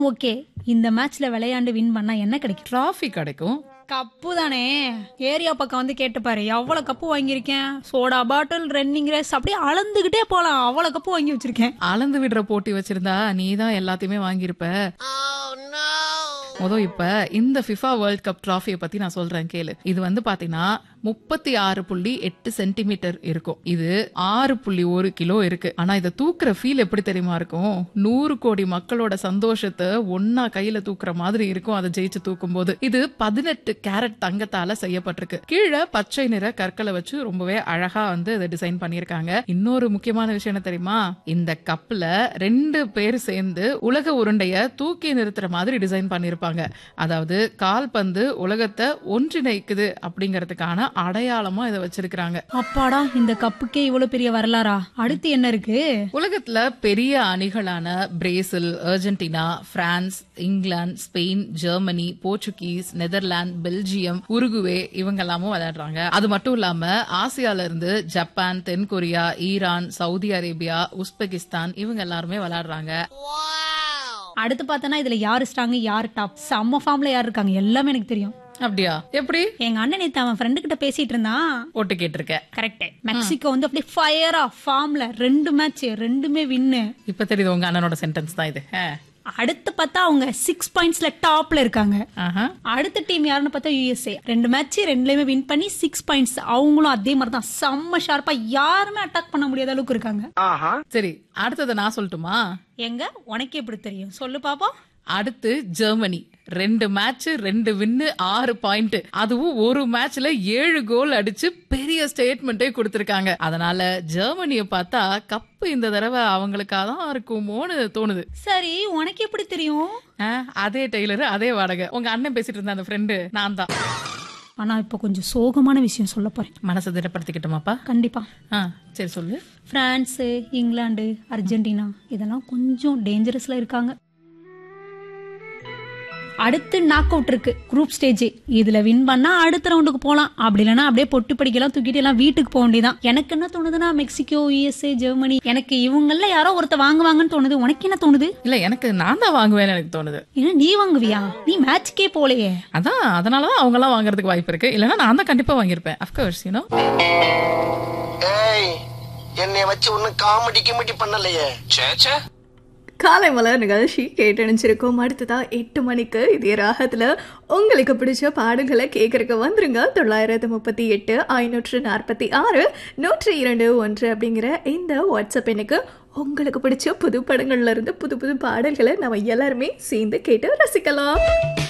Okay இந்த மேட்ச்ல விளையாண்டு வின் பண்ணா என்ன கிடைக்கும் டிராஃபி கிடைக்கும் கப்பு தானே ஏரியா பக்கம் வந்து கேட்டு பாரு எவ்வளவு கப்பு வாங்கியிருக்கேன் சோடா பாட்டில் ரன்னிங் ரேஸ் அப்படியே அளந்துகிட்டே போலாம் அவ்வளவு கப்பு வாங்கி வச்சிருக்கேன் அளந்து விடுற போட்டி வச்சிருந்தா நீ தான் எல்லாத்தையுமே வாங்கியிருப்ப மொதல் இப்ப இந்த ஃபிஃபா வேர்ல்ட் கப் டிராஃபியை பத்தி நான் சொல்றேன் கேளு இது வந்து பாத்தீங்கன்னா முப்பத்தி ஆறு புள்ளி எட்டு சென்டிமீட்டர் இருக்கும் இது ஆறு புள்ளி ஒரு கிலோ இருக்கு ஆனா இதை தூக்குற ஃபீல் எப்படி தெரியுமா இருக்கும் நூறு கோடி மக்களோட சந்தோஷத்தை ஒன்னா கையில தூக்குற மாதிரி இருக்கும் அதை ஜெயிச்சு தூக்கும் போது இது பதினெட்டு கேரட் தங்கத்தால செய்யப்பட்டிருக்கு கீழே பச்சை நிற கற்களை வச்சு ரொம்பவே அழகா வந்து இதை டிசைன் பண்ணியிருக்காங்க இன்னொரு முக்கியமான விஷயம் என்ன தெரியுமா இந்த கப்ல ரெண்டு பேர் சேர்ந்து உலக உருண்டைய தூக்கி நிறுத்துற மாதிரி டிசைன் பண்ணியிருப்பாங்க அதாவது கால்பந்து உலகத்தை ஒன்றிணைக்குது அப்படிங்கறதுக்கான அடையாளமா இதை வச்சிருக்காங்க அப்பாடா இந்த கப்புக்கே இவ்வளவு பெரிய வரலாறா அடுத்து என்ன இருக்கு உலகத்துல பெரிய அணிகளான பிரேசில் அர்ஜென்டினா பிரான்ஸ் இங்கிலாந்து Spain Germany Portuguese Netherlands Belgium Uruguay இவங்க எல்லாமும் விளையாடுறாங்க அது மட்டும் இல்லாம ஆசியால இருந்து ஜப்பான் தென்கொரியா ஈரான் சவுதி அரேபியா உஸ்பெகிஸ்தான் இவங்க எல்லாருமே விளையாடுறாங்க அடுத்து பார்த்தனா இதுல யாரு ஸ்ட்ராங் யாரு டாப் செம்ம ஃபார்ம்ல யார் இருக்காங்க எல்லாமே எனக்கு தெரியும் அப்படியா எப்படி எங்க அண்ணன் நேத்து அவன் ஃப்ரெண்டு கிட்ட பேசிட்டு இருந்தான் ஓட்டு கேட்டிருக்க கரெக்ட் மெக்சிகோ வந்து அப்படியே ஃபயரா ஃபார்ம்ல ரெண்டு மேட்ச் ரெண்டுமே வின்னு இப்ப தெரியுது உங்க அண்ணனோட சென்டென்ஸ் தான் இது ஆ. அடுத்து பார்த்தா அவங்க சிக்ஸ் பாயிண்ட்ஸ்ல டாப்ல இருக்காங்க ஆஹா. அடுத்த டீம் யாருன்னு பார்த்தா யூஎஸ்ஏ ரெண்டு மேட்ச் ரெண்டுலயுமே வின் பண்ணி சிக்ஸ் பாயிண்ட்ஸ் அவங்களும் அதே மாதிரி தான் செம்ம ஷார்ப்பா யாருமே அட்டாக் பண்ண முடியாத அளவுக்கு இருக்காங்க சரி அடுத்ததை நான் சொல்லட்டுமா எங்க உனக்கு எப்படி தெரியும் சொல்லு பாப்போம் அடுத்து ஜெர்மனி ரெண்டு மேட்ச் ரெண்டு வின்னு ஆறு பாயிண்ட் அதுவும் ஒரு மேட்ச்ல ஏழு கோல் அடிச்சு பெரிய ஸ்டேட்மெண்ட்டே கொடுத்திருக்காங்க அதனால ஜெர்மனிய பார்த்தா கப்பு இந்த தடவை அவங்களுக்காக தான் இருக்குமோன்னு தோணுது சரி உனக்கு எப்படி தெரியும் ஆ, அதே டெய்லர் அதே வாடகை உங்க அண்ணன் பேசிட்டு இருந்த அந்த ஃப்ரெண்டு நான் தான் ஆனா இப்ப கொஞ்சம் சோகமான விஷயம் சொல்ல போறேன் மனசை திடப்படுத்திக்கிட்டோமாப்பா கண்டிப்பா ஆ சரி சொல்லு பிரான்ஸு இங்கிலாந்து அர்ஜென்டினா இதெல்லாம் கொஞ்சம் டேஞ்சரஸ்ல இருக்காங்க அடுத்து நாக் அவுட் இருக்கு குரூப் ஸ்டேஜ் இதுல வின் பண்ணா அடுத்த ரவுண்டுக்கு போலாம் அப்படி இல்லைன்னா அப்படியே பொட்டு படிக்கலாம் தூக்கிட்டு எல்லாம் வீட்டுக்கு போக வேண்டியதான் எனக்கு என்ன தோணுதுன்னா மெக்சிகோ யூஎஸ்ஏ ஜெர்மனி எனக்கு இவங்கள யாரோ ஒருத்த வாங்குவாங்கன்னு தோணுது உனக்கு என்ன தோணுது இல்ல எனக்கு நான் தான் வாங்குவேன்னு எனக்கு தோணுது ஏன்னா நீ வாங்குவியா நீ மேட்ச்க்கே போலையே அதான் அதனாலதான் அவங்க எல்லாம் வாங்குறதுக்கு வாய்ப்பு இருக்கு இல்லைன்னா நான் தான் கண்டிப்பா வாங்கியிருப்பேன் அப்கோர்ஸ் யூனோ ஏய் என்னைய வச்சு ஒன்னும் காமெடி கிமெடி பண்ணலையே சேச்சே காலை மலர் நிகழ்ச்சி கேட்டு நினைச்சிருக்கோம் அடுத்ததா எட்டு மணிக்கு இதே ராகத்துல உங்களுக்கு பிடிச்ச பாடல்களை கேட்கறக்கு வந்துருங்க தொள்ளாயிரத்து முப்பத்தி எட்டு ஐநூற்று நாற்பத்தி ஆறு நூற்றி இரண்டு ஒன்று அப்படிங்கிற இந்த வாட்ஸ்அப் எண்ணுக்கு உங்களுக்கு பிடிச்ச புது படங்கள்ல இருந்து புது புது பாடல்களை நம்ம எல்லாருமே சேர்ந்து கேட்டு ரசிக்கலாம்